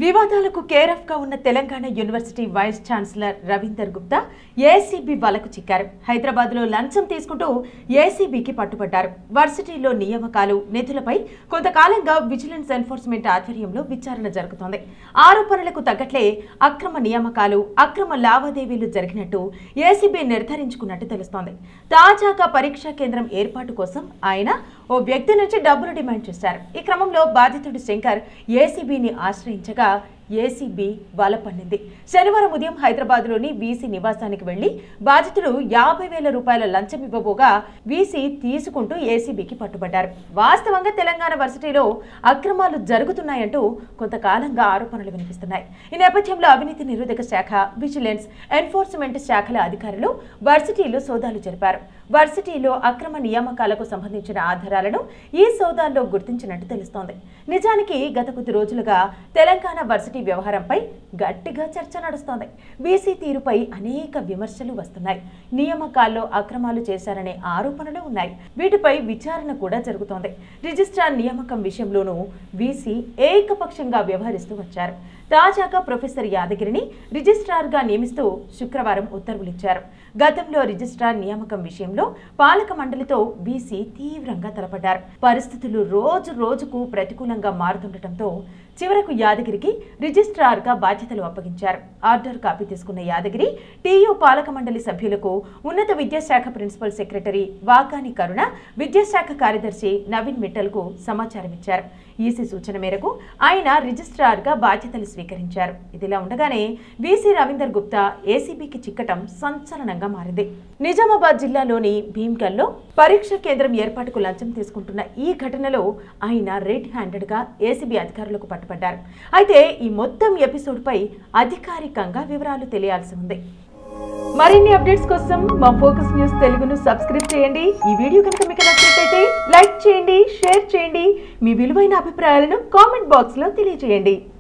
వివాదాలకు కేరఫ్ గా ఉన్న Telangana university vice chancellor Ravinder Gupta ACB వలకు చిక్కారు హైదరాబాద్ లో లంచం తీసుకుంటూ ఏసీబీకి పట్టుబడ్డారు వర్సిటీలో నియామకాలు నిధులపై కొంతకాలంగా విజిలెన్స్ ఎన్ఫోర్స్మెంట్ ఆధ్వర్యంలో విచారణ జరుగుతోంది ఆరోపణలకు తగ్గట్లే అక్రమ నియామకాలు అక్రమ లావాదేవీలు జరిగినట్టు ఏసీబీ నిర్ధారించుకున్నట్టు తెలుస్తోంది తాజాగా పరీక్షా కేంద్రం ఏర్పాటు కోసం ఆయన ఓ వ్యక్తి నుంచి డబ్బులు డిమాండ్ చేశారు ఈ క్రమంలో బాధితుడు శంకర్ ఏసీబీని ఆశ్రయించగా ఏసీబీ వలపన్నింది శనివారం ఉదయం హైదరాబాద్లోని వీసీ నివాసానికి వెళ్లి బాధితుడు యాభై వేల రూపాయల లంచం ఇవ్వబోగా వీసీ తీసుకుంటూ ఏసీబీకి పట్టుబడ్డారు వాస్తవంగా తెలంగాణ వర్సిటీలో అక్రమాలు జరుగుతున్నాయంటూ కొంతకాలంగా ఆరోపణలు వినిపిస్తున్నాయి ఈ నేపథ్యంలో అవినీతి నిరోధక శాఖ విజిలెన్స్ ఎన్ఫోర్స్మెంట్ శాఖల అధికారులు వర్సిటీలో సోదాలు జరిపారు వర్సిటీలో అక్రమ నియామకాలకు సంబంధించిన ఆధారాలను ఈ సోదాల్లో గుర్తించినట్టు తెలుస్తోంది నిజానికి గత కొద్ది రోజులుగా తెలంగాణ వర్సిటీ వ్యవహారంపై గట్టిగా చర్చ నడుస్తోంది బీసీ తీరుపై అనేక విమర్శలు వస్తున్నాయి నియామకాల్లో అక్రమాలు చేశారనే ఆరోపణలు ఉన్నాయి వీటిపై విచారణ కూడా జరుగుతోంది రిజిస్ట్రార్ నియామకం విషయంలోనూ వీసీ ఏకపక్షంగా వ్యవహరిస్తూ వచ్చారు తాజాగా ప్రొఫెసర్ యాదగిరిని రిజిస్ట్రార్గా నియమిస్తూ శుక్రవారం ఉత్తర్వులిచ్చారు గతంలో రిజిస్ట్రార్ నియామకం విషయంలో పాలక మండలితో బీసీ తీవ్రంగా తలపడ్డారు పరిస్థితులు రోజు రోజుకు ప్రతికూలంగా మారుతుండటంతో చివరకు యాదగిరికి రిజిస్ట్రార్గా బాధ్యతలు అప్పగించారు ఆర్డర్ కాపీ తీసుకున్న యాదగిరి టీయూ పాలక మండలి సభ్యులకు ఉన్నత విద్యాశాఖ ప్రిన్సిపల్ సెక్రటరీ వాకాని కరుణ విద్యాశాఖ కార్యదర్శి నవీన్ మిట్టల్కు సమాచారం ఇచ్చారు ఈసీ సూచన మేరకు ఆయన రిజిస్ట్రార్గా బాధ్యతలు స్వీకరించారు ఇదిలా ఉండగానే వీసీ రవీందర్ గుప్తా ఏసీబీకి చిక్కటం సంచలనంగా మారింది నిజామాబాద్ జిల్లాలోని భీమ్గల్లో పరీక్ష కేంద్రం ఏర్పాటుకు లంచం తీసుకుంటున్న ఈ ఘటనలో ఆయన రెడ్ హ్యాండెడ్గా ఏసీబీ అధికారులకు పట్టుబడ్డారు అయితే ఈ మొత్తం ఎపిసోడ్పై అధికారికంగా వివరాలు తెలియాల్సి ఉంది మరిన్ని అప్డేట్స్ కోసం మా ఫోకస్ న్యూస్ తెలుగును సబ్స్క్రైబ్ చేయండి ఈ వీడియో కనుక మీకు నచ్చినట్లయితే లైక్ చేయండి షేర్ చేయండి మీ విలువైన అభిప్రాయాలను కామెంట్ బాక్స్లో తెలియజేయండి